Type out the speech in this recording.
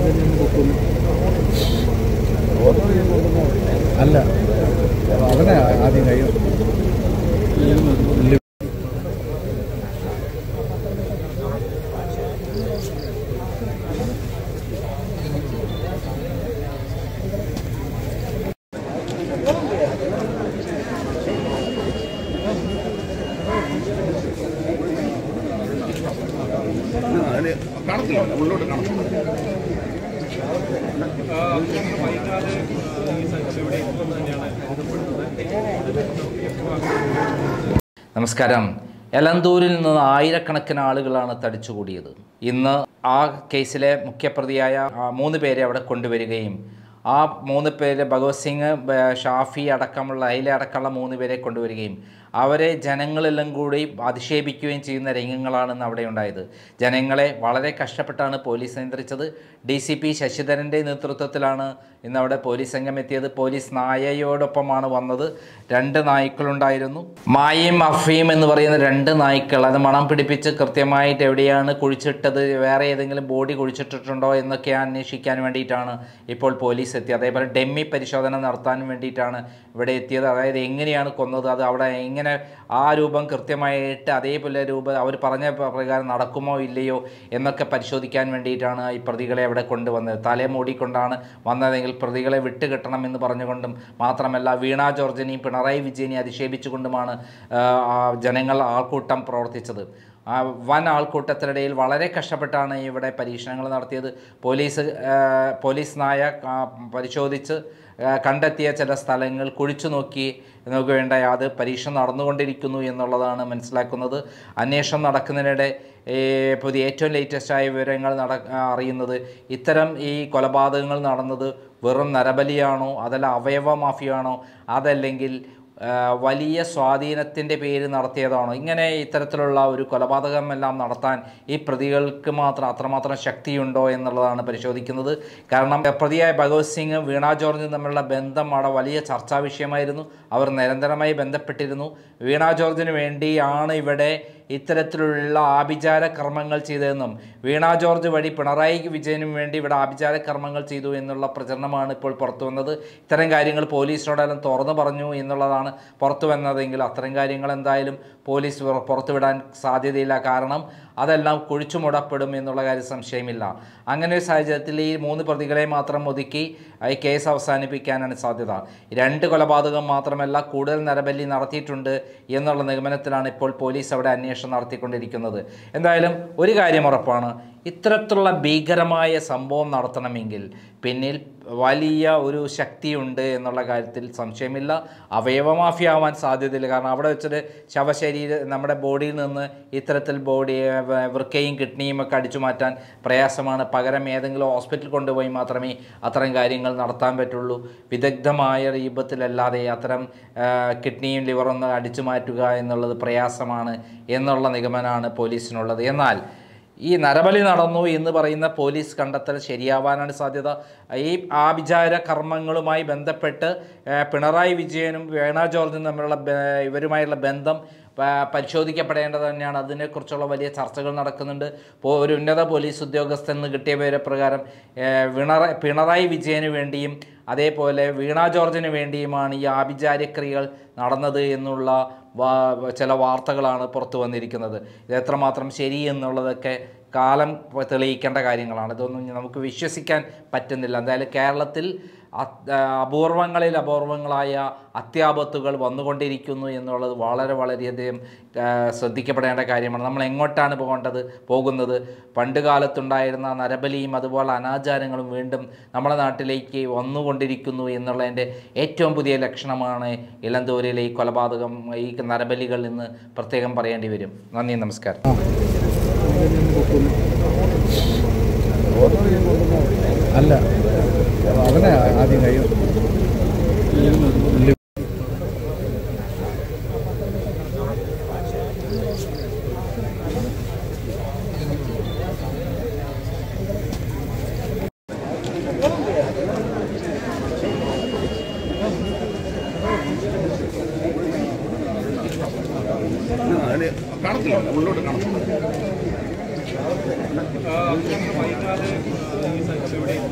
അല്ല അവനെ ആദ്യം കഴിയും അതിന് കാണത്തില്ല ഉള്ളോട്ട് കാണത്തില്ല നമസ്കാരം എലന്തൂരിൽ നിന്ന് ആയിരക്കണക്കിന് ആളുകളാണ് തടിച്ചുകൂടിയത് ഇന്ന് ആ കേസിലെ മുഖ്യപ്രതിയായ ആ, മൂന്ന് പേരെ അവിടെ കൊണ്ടുവരികയും ആ മൂന്ന് പേര് ഭഗവത് സിംഗ് ബ- ഷാഫി അടക്കമുള്ള അയിലെ അടക്കമുള്ള മൂന്ന് പേരെ കൊണ്ടുവരികയും അവരെ ജനങ്ങളെല്ലാം കൂടി അധിക്ഷേപിക്കുകയും ചെയ്യുന്ന രംഗങ്ങളാണ് ഇന്ന് അവിടെ ഉണ്ടായത് ജനങ്ങളെ വളരെ കഷ്ടപ്പെട്ടാണ് പോലീസ് നിയന്ത്രിച്ചത് ഡി സി പി ശശിധരൻ്റെ നേതൃത്വത്തിലാണ് ഇന്ന് അവിടെ പോലീസ് സംഘം എത്തിയത് പോലീസ് നായയോടൊപ്പമാണ് വന്നത് രണ്ട് നായ്ക്കളുണ്ടായിരുന്നു മായയും അഫയും എന്ന് പറയുന്ന രണ്ട് നായ്ക്കൾ അത് മണം പിടിപ്പിച്ച് കൃത്യമായിട്ട് എവിടെയാണ് കുഴിച്ചിട്ടത് വേറെ ഏതെങ്കിലും ബോഡി കുഴിച്ചിട്ടിട്ടുണ്ടോ എന്നൊക്കെ അന്വേഷിക്കാൻ വേണ്ടിയിട്ടാണ് ഇപ്പോൾ പോലീസ് എത്തിയത് അതേപോലെ ഡെമ്മി പരിശോധന നടത്താൻ വേണ്ടിയിട്ടാണ് ഇവിടെ എത്തിയത് അതായത് എങ്ങനെയാണ് കൊന്നത് അത് അവിടെ എങ്ങനെ ആ രൂപം കൃത്യമായിട്ട് അതേപോലെ രൂപം അവർ പറഞ്ഞ പ്ര- പ്രകാരം നടക്കുമോ ഇല്ലയോ എന്നൊക്കെ പരിശോധിക്കാൻ വേണ്ടിയിട്ടാണ് ഈ പ്രതികളെ അവിടെ കൊണ്ടുവന്നത് തല മൂടിക്കൊണ്ടാണ് വന്നതെങ്കിൽ പ്രതികളെ വിട്ടുകിട്ടണം എന്ന് പറഞ്ഞുകൊണ്ടും മാത്രമല്ല വീണ ജോർജിനെയും പിണറായി വിജയനെയും അധിക്ഷേപിച്ചുകൊണ്ടുമാണ് ആ, ആ ജനങ്ങൾ ആൾക്കൂട്ടം പ്രവർത്തിച്ചത് ആ വൻ ആൾക്കൂട്ടത്തിനിടയിൽ വളരെ കഷ്ടപ്പെട്ടാണ് ഇവിടെ പരീക്ഷണങ്ങൾ നടത്തിയത് പോലീസ് ആ, പോലീസ് നായ ആ, പരിശോധിച്ച് ആ, കണ്ടെത്തിയ ചില സ്ഥലങ്ങൾ കുഴിച്ചു നോക്കി നമുക്ക് വേണ്ട അത് പരീക്ഷ നടന്നുകൊണ്ടിരിക്കുന്നു എന്നുള്ളതാണ് മനസ്സിലാക്കുന്നത് അന്വേഷണം നടക്കുന്നതിനിടെ ഈ പുതിയ ഏറ്റവും ലേറ്റസ്റ്റ് ആയ വിവരങ്ങൾ നട അറിയുന്നത് ഇത്തരം ഈ കൊലപാതകങ്ങൾ നടന്നത് വെറും നരബലിയാണോ അതല്ല അവയവ മാഫിയാണോ അതല്ലെങ്കിൽ ആ, വലിയ സ്വാധീനത്തിൻ്റെ പേര് നടത്തിയതാണോ ഇങ്ങനെ ഇത്തരത്തിലുള്ള ഒരു കൊലപാതകം എല്ലാം നടത്താൻ ഈ പ്രതികൾക്ക് മാത്രം അത്രമാത്രം ശക്തിയുണ്ടോ എന്നുള്ളതാണ് പരിശോധിക്കുന്നത് കാരണം പ്രതിയായ ഭഗവത് സിംഗും വീണ ജോർജും തമ്മിലുള്ള ബന്ധം അവിടെ വലിയ ചർച്ചാ വിഷയമായിരുന്നു അവർ നിരന്തരമായി ബന്ധപ്പെട്ടിരുന്നു വീണ ജോർജിന് വേണ്ടിയാണ് ഇവിടെ ഇത്തരത്തിലുള്ള ആഭിചാര കർമ്മങ്ങൾ ചെയ്തതെന്നും വീണ ജോർജ് വഴി പിണറായി വിജയനും വേണ്ടി ഇവിടെ ആഭിചാര കർമ്മങ്ങൾ ചെയ്തു എന്നുള്ള പ്രചരണമാണ് ഇപ്പോൾ പുറത്തു വന്നത് ഇത്തരം കാര്യങ്ങൾ പോലീസിനോടെല്ലാം തുറന്നു പറഞ്ഞു എന്നുള്ളതാണ് പുറത്തു വന്നതെങ്കിൽ അത്തരം കാര്യങ്ങൾ എന്തായാലും പോലീസ് പുറ- പുറത്തുവിടാൻ സാധ്യതയില്ല കാരണം അതെല്ലാം കുഴിച്ചുമുടപ്പെടും എന്നുള്ള കാര്യം സംശയമില്ല അങ്ങനെ ഒരു സാഹചര്യത്തിൽ ഈ മൂന്ന് പ്രതികളെ മാത്രം ഒതുക്കി ഈ കേസ് അവസാനിപ്പിക്കാനാണ് സാധ്യത രണ്ട് കൊലപാതകം മാത്രമല്ല കൂടുതൽ നരബലി നടത്തിയിട്ടുണ്ട് എന്നുള്ള നിഗമനത്തിലാണ് ഇപ്പോൾ പോലീസ് അവിടെ അന്വേഷണം നടത്തിക്കൊണ്ടിരിക്കുന്നത് എന്തായാലും ഒരു കാര്യം ഉറപ്പാണ് ഇത്തരത്തിലുള്ള ഭീകരമായ സംഭവം നടത്തണമെങ്കിൽ പിന്നിൽ വലിയ ഒരു ശക്തിയുണ്ട് എന്നുള്ള കാര്യത്തിൽ സംശയമില്ല അവയവമാഫിയ ആവാൻ സാധ്യതയില്ല കാരണം അവിടെ വെച്ചിട്ട് ശവശരീര നമ്മുടെ ബോഡിയിൽ നിന്ന് ഇത്തരത്തിൽ ബോഡി വൃക്കയും കിഡ്നിയും ഒക്കെ അടിച്ചു മാറ്റാൻ പ്രയാസമാണ് പകരം ഏതെങ്കിലും ഹോസ്പിറ്റലിൽ കൊണ്ടുപോയി മാത്രമേ അത്തരം കാര്യങ്ങൾ നടത്താൻ പറ്റുള്ളൂ വിദഗ്ധമായ രൂപത്തിലല്ലാതെ അത്തരം ആ, കിഡ്നിയും ലിവറൊന്നും അടിച്ചു മാറ്റുക എന്നുള്ളത് പ്രയാസമാണ് എന്നുള്ള നിഗമനമാണ് പോലീസിനുള്ളത് എന്നാൽ ഈ നരബലി നടന്നു എന്ന് പറയുന്ന പോലീസ് കണ്ടെത്തൽ ശരിയാവാനാണ് സാധ്യത ഈ ആഭിചാര കർമ്മങ്ങളുമായി ബന്ധപ്പെട്ട് ഏഹ്, പിണറായി വിജയനും വീണ ജോർജും തമ്മിലുള്ള ബ- ഇവരുമായുള്ള ബന്ധം പ- പരിശോധിക്കപ്പെടേണ്ടത് തന്നെയാണ് അതിനെക്കുറിച്ചുള്ള വലിയ ചർച്ചകൾ നടക്കുന്നുണ്ട് ഇപ്പോൾ ഒരു ഉന്നത പോലീസ് ഉദ്യോഗസ്ഥൻ നിന്ന് കിട്ടിയ വിവരപ്രകാരം ഏഹ്, പിണറായി പിണറായി വിജയന് വേണ്ടിയും അതേപോലെ വീണ ജോർജിന് വേണ്ടിയുമാണ് ഈ ആഭിചാര്യക്രിയകൾ നടന്നത് എന്നുള്ള വാ- ചില വാർത്തകളാണ് പുറത്തു വന്നിരിക്കുന്നത് ഇത് എത്രമാത്രം ശരി എന്നുള്ളതൊക്കെ കാലം തെളിയിക്കേണ്ട കാര്യങ്ങളാണ് ഇതൊന്നും നമുക്ക് വിശ്വസിക്കാൻ പറ്റുന്നില്ല എന്തായാലും കേരളത്തിൽ അത്- അപൂർവങ്ങളിൽ അപൂർവങ്ങളായ അത്യാപത്തുകൾ വന്നുകൊണ്ടിരിക്കുന്നു എന്നുള്ളത് വളരെ വളരെയധികം ആ, ശ്രദ്ധിക്കപ്പെടേണ്ട കാര്യമാണ് നമ്മൾ എങ്ങോട്ടാണ് പോകേണ്ടത് പോകുന്നത് പണ്ട് കാലത്തുണ്ടായിരുന്ന നരബലിയും അതുപോലെ അനാചാരങ്ങളും വീണ്ടും നമ്മുടെ നാട്ടിലേക്ക് വന്നുകൊണ്ടിരിക്കുന്നു എന്നുള്ളതിൻ്റെ ഏറ്റവും പുതിയ ലക്ഷണമാണ് ഇളന്തൂരിലെ ഈ കൊലപാതകം ഈ നരബലികൾ എന്ന് പ്രത്യേകം പറയേണ്ടി വരും നന്ദി നമസ്കാരം അല്ല അവനെ ആദ്യം കഴിയും അതിന് കാണത്തില്ല ഉള്ളോട്ട് കാണത്തില്ല